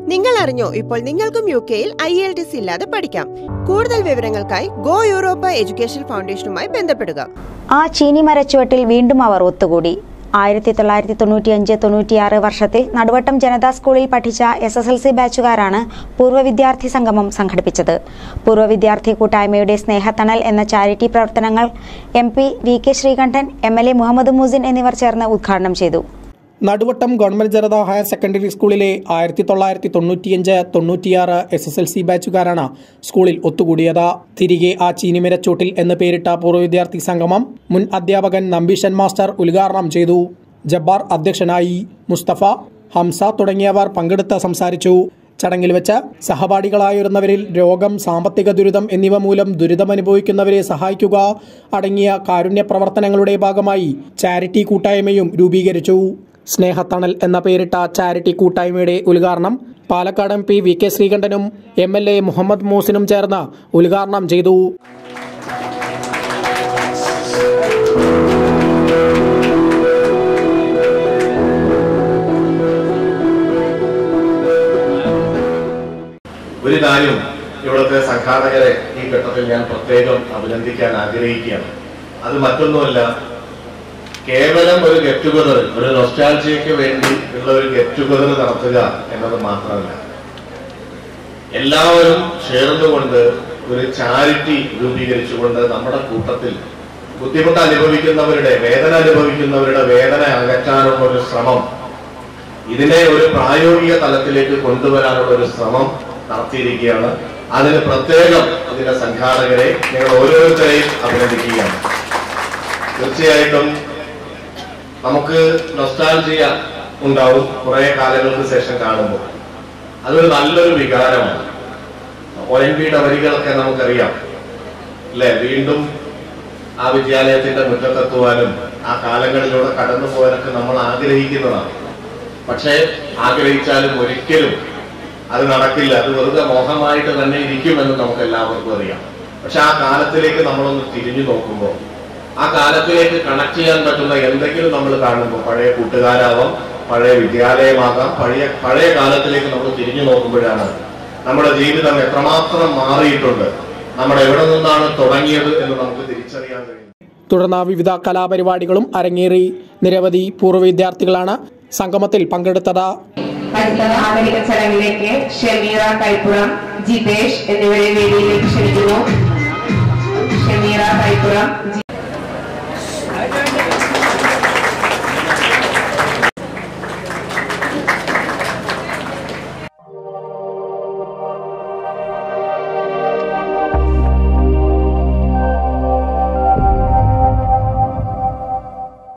നിങ്ങൾ അറിഞ്ഞോ ഇപ്പോൾ നിങ്ങൾക്കും യു കെയിൽ ഐ എൽ ടി സി ഇല്ലാതെ പഠിക്കാം കൂടുതൽ വിവരങ്ങൾക്കായി ഗോ യൂറോപ്പ എഡ്യൂക്കേഷൻ ഫൗണ്ടേഷനുമായി ബന്ധപ്പെടുക ആ ചീനി മരച്ചുവട്ടിൽ വീണ്ടും അവർ ഒത്തുകൂടി ആയിരത്തി തൊള്ളായിരത്തി തൊണ്ണൂറ്റിയഞ്ച് തൊണ്ണൂറ്റിയാറ് വർഷത്തിൽ നടുവട്ടം ജനതാ സ്കൂളിൽ പഠിച്ച എസ് എസ് എൽ സി ബാച്ചുകാരാണ് പൂർവ്വ വിദ്യാർത്ഥി സംഗമം സംഘടിപ്പിച്ചത് പൂർവ്വ വിദ്യാർത്ഥി കൂട്ടായ്മയുടെ സ്നേഹത്തണൽ എന്ന ചാരിറ്റി പ്രവർത്തനങ്ങൾ M P V K Sreekandan M L A Muhammad Musin എന്നിവർ ചേർന്ന് ഉദ്ഘാടനം ചെയ്തു Naduvattam government Janatha higher secondary സ്കൂളിലെ ആയിരത്തി തൊള്ളായിരത്തി തൊണ്ണൂറ്റിയഞ്ച് തൊണ്ണൂറ്റിയാറ് എസ് എസ് എൽ സി ബാച്ചുകാരാണ് സ്കൂളിൽ ഒത്തുകൂടിയത് തിരികെ ആ ചീനിമരച്ചോട്ടിൽ എന്ന് പേരിട്ട പൂർവ്വ വിദ്യാർത്ഥി സംഗമം മുൻ അധ്യാപകൻ നമ്പീഷൻ മാസ്റ്റർ ഉദ്ഘാടനം ചെയ്തു ജബ്ബാർ അധ്യക്ഷനായി മുസ്തഫ ഹംസ തുടങ്ങിയവർ പങ്കെടുത്ത് സംസാരിച്ചു ചടങ്ങിൽ വെച്ച് സഹപാഠികളായിരുന്നവരിൽ രോഗം സാമ്പത്തിക ദുരിതം എന്നിവ മൂലം ദുരിതമനുഭവിക്കുന്നവരെ സഹായിക്കുക അടങ്ങിയ കാരുണ്യ പ്രവർത്തനങ്ങളുടെ ഭാഗമായി ചാരിറ്റി കൂട്ടായ്മയും രൂപീകരിച്ചു സ്നേഹത്തണൽ എന്ന പേരിട്ട ചാരിറ്റി കൂട്ടായ്മയുടെ ഉദ്ഘാടനം Palakkad M P V K ശ്രീകണ്ഠനും എം എൽ എ മുഹമ്മദ് മൂസിനും ചേർന്ന് ഉദ്ഘാടനം ചെയ്തു ഒരു കാര്യം ഇവിടുത്തെ സംഘാടകരെ ഈ ഘട്ടത്തിൽ ഞാൻ പ്രത്യേകം അഭിനന്ദിക്കാൻ ആഗ്രഹിക്കുകയാണ് അത് മറ്റൊന്നുമല്ല കേവലം ഒരു ഗെറ്റ് ടുഗദർ ഒരു നൊസ്റ്റാൾജിയയ്ക്ക് വേണ്ടി ഉള്ള ഒരു ഗെറ്റ് ടുഗദർ നടത്തുക എന്നത് മാത്രമല്ല എല്ലാവരും ചേർന്നുകൊണ്ട് ഒരു ചാരിറ്റി രൂപീകരിച്ചുകൊണ്ട് നമ്മുടെ കൂട്ടത്തിൽ ബുദ്ധിമുട്ട് അനുഭവിക്കുന്നവരുടെ വേദന അനുഭവിക്കുന്നവരുടെ വേദന അകറ്റാനുള്ള ഒരു ശ്രമം ഇതിനെ ഒരു പ്രായോഗിക തലത്തിലേക്ക് കൊണ്ടുവരാനുള്ള ഒരു ശ്രമം നടത്തിയിരിക്കുകയാണ് അതിന് പ്രത്യേകം ഇതിന്റെ സംഘാടകരെ നിങ്ങൾ ഓരോരുത്തരെയും അഭിനന്ദിക്കുകയാണ് തീർച്ചയായിട്ടും നമുക്ക് നൊസ്റ്റാൾജിയ ഉണ്ടാവും കുറെ കാലങ്ങൾക്ക് ശേഷം കാണുമ്പോൾ അതൊരു നല്ലൊരു വികാരമാണ് ഒ എൻ വിയുടെ വരികളൊക്കെ നമുക്കറിയാം അല്ലെ വീണ്ടും ആ വിദ്യാലയത്തിന്റെ മുറ്റത്തെത്തുവാനും ആ കാലങ്ങളിലൂടെ കടന്നു പോകാനൊക്കെ നമ്മൾ ആഗ്രഹിക്കുന്നതാണ് പക്ഷേ ആഗ്രഹിച്ചാലും ഒരിക്കലും അത് നടക്കില്ല അത് വെറുതെ മോഹമായിട്ട് തന്നെ ഇരിക്കുമെന്ന് നമുക്ക് എല്ലാവർക്കും അറിയാം പക്ഷെ ആ കാലത്തിലേക്ക് നമ്മളൊന്ന് തിരിഞ്ഞു നോക്കുമ്പോൾ ആ കാലത്തിലേക്ക് കണക്ട് ചെയ്യാൻ പറ്റുന്ന എന്തെങ്കിലും നമ്മൾ കാണുമ്പോൾ പഴയ കൂട്ടുകാരാവാം പഴയ വിദ്യാലയമാകാം പഴയ പഴയ കാലത്തിലേക്ക് നമ്മൾ തിരിഞ്ഞു നോക്കുമ്പോഴാണ് നമ്മുടെ ജീവിതം എത്രമാത്രം മാറിയിട്ടുണ്ട് നമ്മൾ എവിടെ നിന്നാണ് തുടങ്ങിയത് എന്ന് നമുക്ക് തിരിച്ചറിയാൻ കഴിയും തുടർന്ന് വിവിധ കലാപരിപാടികളും അരങ്ങേറി നിരവധി പൂർവ്വ വിദ്യാർത്ഥികളാണ് സംഗമത്തിൽ പങ്കെടുത്തത് അടുത്ത ആധുനിക ചടങ്ങിലേക്ക് ഷമീറ കൈപ്പുറം ജിതേഷ് എന്നിവരെ വേദിയിലേക്ക് ക്ഷണിക്കുന്നു ഷമീറ കൈപ്പുറം